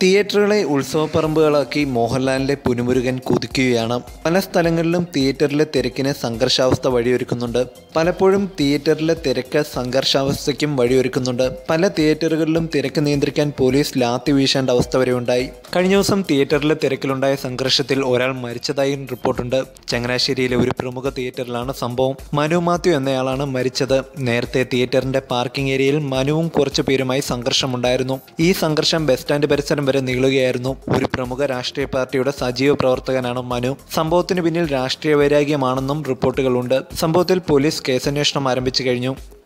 തിയേറ്ററുകളെ ഉത്സവപ്പറമ്പുകളാക്കി മോഹൻലാലിന്റെ പുനുമുരുകൻ കുതിക്കുകയാണ് പല സ്ഥലങ്ങളിലും തിയേറ്ററിലെ തിരക്കിന് സംഘർഷാവസ്ഥ വഴിയൊരുക്കുന്നുണ്ട് പലപ്പോഴും തിയേറ്ററിലെ തിരക്ക് സംഘർഷാവസ്ഥയ്ക്കും വഴിയൊരുക്കുന്നുണ്ട് പല തിയേറ്ററുകളിലും തിരക്ക് നിയന്ത്രിക്കാൻ പോലീസ് ലാത്തി വീശേണ്ട അവസ്ഥ വരെ ഉണ്ടായി കഴിഞ്ഞ ദിവസം തിയേറ്ററിലെ തിരക്കിലുണ്ടായ സംഘർഷത്തിൽ ഒരാൾ മരിച്ചതായി റിപ്പോർട്ടുണ്ട് ചങ്ങനാശ്ശേരിയിലെ ഒരു പ്രമുഖ തിയേറ്ററിലാണ് സംഭവം മനു മാത്യു എന്നയാളാണ് മരിച്ചത് നേരത്തെ തിയേറ്ററിന്റെ പാർക്കിംഗ് ഏരിയയിൽ മനുവും കുറച്ചു പേരുമായി സംഘർഷമുണ്ടായിരുന്നു ഈ സംഘർഷം ബസ് സ്റ്റാൻഡ് പരിസരം വരെ നീളുകയായിരുന്നു ഒരു പ്രമുഖ രാഷ്ട്രീയ പാർട്ടിയുടെ സജീവ പ്രവർത്തകനാണ് മനു സംഭവത്തിന് പിന്നിൽ രാഷ്ട്രീയ വൈരാഗ്യമാണെന്നും റിപ്പോർട്ടുകളുണ്ട് സംഭവത്തിൽ പോലീസ് കേസന്വേഷണം ആരംഭിച്ചു കഴിഞ്ഞു